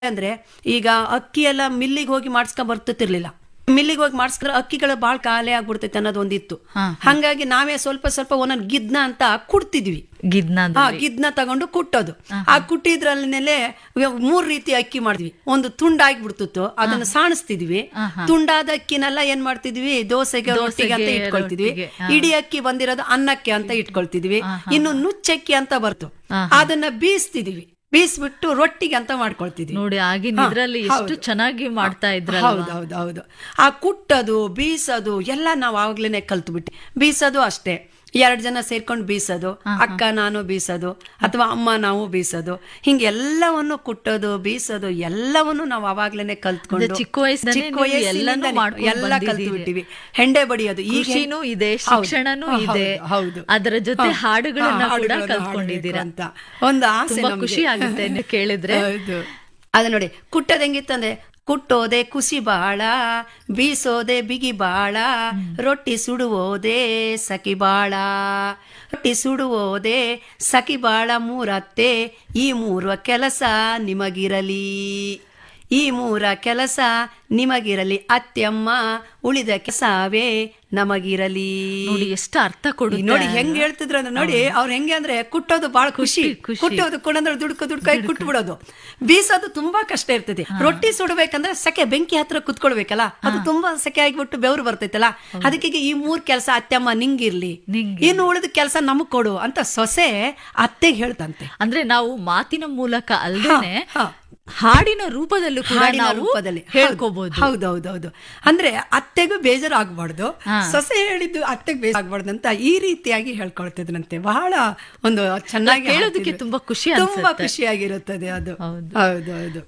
ಅಂದ್ರೆ ಈಗ ಅಕ್ಕಿ ಎಲ್ಲ ಮಿಲ್ಲಿಗೆ ಹೋಗಿ ಮಾಡ್ಸ್ಕೊಂಡ್ ಬರ್ತಿರ್ಲಿಲ್ಲ ಮಿಲ್ಲಿಗೆ ಹೋಗಿ ಮಾಡಿಸ್ಕೊಂಡ್ರೆ ಅಕ್ಕಿಗಳು ಬಾಳ್ ಕಾಲೆ ಆಗ್ಬಿಡ್ತೈತೆ ಅನ್ನೋದು ಒಂದಿತ್ತು ಹಾ, ಹಂಗಾಗಿ ನಾವೇ ಸ್ವಲ್ಪ ಸ್ವಲ್ಪ ಒಂದೊಂದು ಗಿದ್ನ ಅಂತ ಕುಡ್ತಿದ್ವಿ ಗಿದ್ನ ಆ ಗಿದ್ನ ತಗೊಂಡು ಕುಟ್ಟೋದು ಆ ಕುಟ್ಟಿದ್ರಲ್ಲೆಲೆ ಮೂರ್ ರೀತಿ ಅಕ್ಕಿ ಮಾಡಿದ್ವಿ ಒಂದು ತುಂಡಾಗಿ ಬಿಡ್ತಿತ್ತು ಅದನ್ನ ಸಾಣಿಸ್ತಿದ್ವಿ ತುಂಡಾದ ಅಕ್ಕಿನೆಲ್ಲ ಏನ್ ಮಾಡ್ತಿದ್ವಿ ದೋಸೆಗೆ ರೊಟ್ಟಿಗೆ ಅಂತ ದೋಸೆಗೆ, ಇಟ್ಕೊಳ್ತಿದ್ವಿ ರೊಟ್ಟಿಗೆ, ಇಡೀ ಅಕ್ಕಿ ಬಂದಿರೋದು ಅನ್ನಕ್ಕೆ ಅಂತ ಇಟ್ಕೊಳ್ತಿದ್ವಿ ಇನ್ನು ನುಚ್ಚಕ್ಕಿ ಅಂತ ಬರ್ತು ಹಾ, ಅದನ್ನ ಬೀಸ್ತಿದ್ವಿ ಬೀಸ್ಬಿಟ್ಟು ರೊಟ್ಟಿಗೆ ಅಂತ ಮಾಡ್ಕೊಳ್ತಿದ್ವಿ ನೋಡಿ ಆಗಿನ ಹಾ, ಇದ್ರಲ್ಲಿ ಹೌದು. ಎಷ್ಟು ಚೆನ್ನಾಗಿ ಮಾಡ್ತಾ ಇದ್ರ ಹೌದು ಹೌದು ಹೌದು ಆ ಕುಟ್ಟೋದು ಬೀಸೋದು ಎಲ್ಲ ನಾವು ಆವಾಗ್ಲೇನೆ ಕಲ್ತ್ಬಿಟ್ಟು ಬೀಸೋದು ಅಷ್ಟೇ ಎರಡ್ ಜನ ಸೇರ್ಕೊಂಡು ಬೀಸೋದು ಅಕ್ಕ ನಾನು ಬೀಸೋದು ಅಥವಾ ಅಮ್ಮ ನಾವು ಬೀಸೋದು ಹಿಂಗೆ ಎಲ್ಲವನ್ನು ಕುಟ್ಟೋದು ಬೀಸೋದು ಎಲ್ಲವನ್ನು ನಾವು ಅವಾಗ್ಲೇನೆ ಕಲ್ತ್ಕೊಂಡು ಅಂದ್ರೆ ಚಿಕ್ಕ ವಯಸ್ಸಿಂದನೇ ಚಿಕ್ಕ ನೀವು ವಯಸ್ಸಿನಿಂದನೇ ಎಲ್ಲನೂ ಮಾಡ್ಕೊಂಡು ಎಲ್ಲ ಬಂದಿದ್ದೀರಿ. ಕಲ್ತ್ಬಿಟ್ಟಿವಿ ಹೆಂಡೆ ಬಡಿಯೋದು ಈಗ ಖುಷಿನೂ ಇದೆ ಹೌದು, ಶಿಕ್ಷಣನೂ ಹೌದು, ಇದೆ ಹೌದು ಅದರ ಜೊತೆ ಹಾ, ಹಾಡುಗಳನ್ನ ಹಾ, ಕೂಡ ಹಾಡುಗಳನ್ನ ಕಲ್ತ್ಕೊಂಡಿದ್ದೀರಾ ಹಾಡ್ಬೇಕು ಅಂತ ಒಂದು ಆಸೆ ತುಂಬಾ ನಮ್ಗೆ. ಖುಷಿ ಆಗುತ್ತೆ ನೀವು ಕೇಳಿದ್ರೆ ಹೌದು ಅದ ನೋಡಿ ಕುಟ್ಟೋದ್ ಹೆಂಗಿತ್ತಂದ್ರೆ ಕುಟ್ಟೋದೆ ಕುಸಿ ಬಾಳ ಬೀಸೋದೆ ಬಿಗಿ ಬಾಳ ರೊಟ್ಟಿ ಸುಡುವುದೇ ಸಖಿ ಬಾಳ ರೊಟ್ಟಿ ಸುಡುವುದೇ ಸಖಿ ಬಾಳ ಮೂರತ್ತೆ ಈ ಮೂರ ಕೆಲಸ ನಿಮಗಿರಲಿ ಈ ಮೂರ ಕೆಲಸ ನಿಮಗಿರಲಿ ಅತ್ಯಮ್ಮ ಉಳಿದ ಕೆಲಸವೇ ನಮಗಿರಲಿ ನೋಡಿ ಎಷ್ಟು ಅರ್ಥ ಕೊಡುತ್ತೆ ನೋಡಿ ಹೆಂಗ್ ಹೇಳ್ತಿದ್ರು ಅಂದ್ರೆ ನೋಡಿ ಅವ್ರು ಹೆಂಗೆ ಅಂದ್ರೆ ಕುಟ್ಟೋದು ಬಹಳ ಖುಷಿ ಖುಷಿ. ಕುಟ್ಟೋದು ಕುಣಂದ್ರೆ ದುಡ್ಕೊ ದುಡ್ಕೊ ಕುಟ್ಟು ಬಿಡೋದು ಬೀಸೋದು ತುಂಬಾ ಕಷ್ಟ ಇರ್ತದೆ ರೊಟ್ಟಿ ಸುಡಬೇಕಂದ್ರೆ ಸೆಕೆ ಬೆಂಕಿ ಹತ್ರ ಕುತ್ಕೊಳ್ಬೇಕಲ್ಲ ಅದು ತುಂಬಾ ಸೆಕೆ ಆಗಿಬಿಟ್ಟು ಬೆವರು ಬರ್ತೈತಲ್ಲ ಅದಕ್ಕೆ ಈ ಮೂರ್ ಕೆಲಸ ಅತ್ತೆಮ್ಮ ನಿಂಗಿರ್ಲಿ ನಿಂಗಿರ್ಲಿ. ಇನ್ನು ಉಳಿದ ಕೆಲಸ ನಮಗ್ ಕೊಡು ಅಂತ ಸೊಸೆ ಅತ್ತೆಗೆ ಹೇಳ್ತಂತೆ ಅಂದ್ರೆ ನಾವು ಮಾತಿನ ಮೂಲಕ ಅಲ್ದೇನೆ ಹಾ. ಹಾಡಿನ ರೂಪದಲ್ಲೂ ಕೂಡ ಹಾಡಿನ ನಾವು ರೂಪದಲ್ಲಿ ಹೇಳ್ಕೋಬಹುದು ಹೌದೌದೌದು ಅಂದ್ರೆ ಅತ್ತೆಗೂ ಬೇಜಾರು ಆಗ್ಬಾರ್ದು ಹಾ. ಸೊಸೆ ಹೇಳಿದ್ದು ಅತ್ತೆಗೆ ಬೇಜಾರು ಆಗ್ಬಾರ್ದು ಅಂತ ಈ ರೀತಿಯಾಗಿ ಹೇಳ್ಕೊಳ್ತಿದ್ರಂತೆ ಬಹಳ ಒಂದು ಚೆನ್ನಾಗಿ ಕೇಳೋದಕ್ಕೆ ಹಾಡ್ತಿದ್ರು. ತುಂಬಾ ಖುಷಿ ತುಂಬಾ ಅನ್ಸುತ್ತೆ. ಖುಷಿಯಾಗಿರುತ್ತದೆ ಅದು ಹೌದು. ಹೌದು ಹೌದು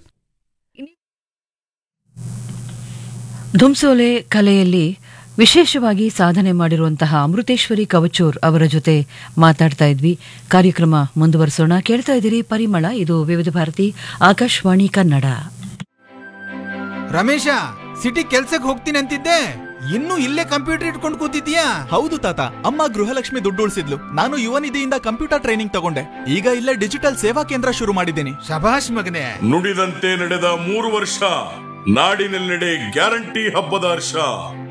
ಧುಮ್ಸೋಲೆ ಕಲೆಯಲ್ಲಿ ವಿಶೇಷವಾಗಿ ಸಾಧನೆ ಮಾಡಿರುವಂತಹ ಅಮೃತೇಶ್ವರಿ ಕವಚೂರ್ ಅವರ ಜೊತೆ ಮಾತಾಡ್ತಾ ಇದ್ವಿ ಕಾರ್ಯಕ್ರಮ ಮುಂದುವರಿಸೋಣ ಕೇಳ್ತಾ ಇದ್ದೀರಿ ಪರಿಮಳ ಇದು ವಿವಿಧ ಭಾರತಿ ಆಕಾಶವಾಣಿ ಕನ್ನಡ ರಮೇಶ ಸಿಟಿ ಕೆಲ್ಸಕ್ಕೆ ಹೋಗ್ತೀನಿ ಅಂತಿದ್ದೆ ಇನ್ನೂ ಇಲ್ಲೇ ಕಂಪ್ಯೂಟರ್ ಇಟ್ಕೊಂಡು ಕೂತಿದ್ಯಾ ಹೌದು ತಾತ ಅಮ್ಮ ಗೃಹಲಕ್ಷ್ಮಿ ದುಡ್ಡು ಉಳಿಸಿದ್ಲು ನಾನು ಯುವ ನಿಧಿಯಿಂದ ಕಂಪ್ಯೂಟರ್ ಟ್ರೈನಿಂಗ್ ತಗೊಂಡೆ ಈಗ ಇಲ್ಲೇ ಡಿಜಿಟಲ್ ಸೇವಾ ಕೇಂದ್ರ ಶುರು ಮಾಡಿದ್ದೀನಿ ಶಭಾಷ್ ಮಗನೇ ನುಡಿದಂತೆ ನಡೆದ ಮೂರು ವರ್ಷ ನಾಡಿನೆಲ್ಲೆಡೆ ಗ್ಯಾರಂಟಿ ಹಬ್ಬದ ಹರ್ಷ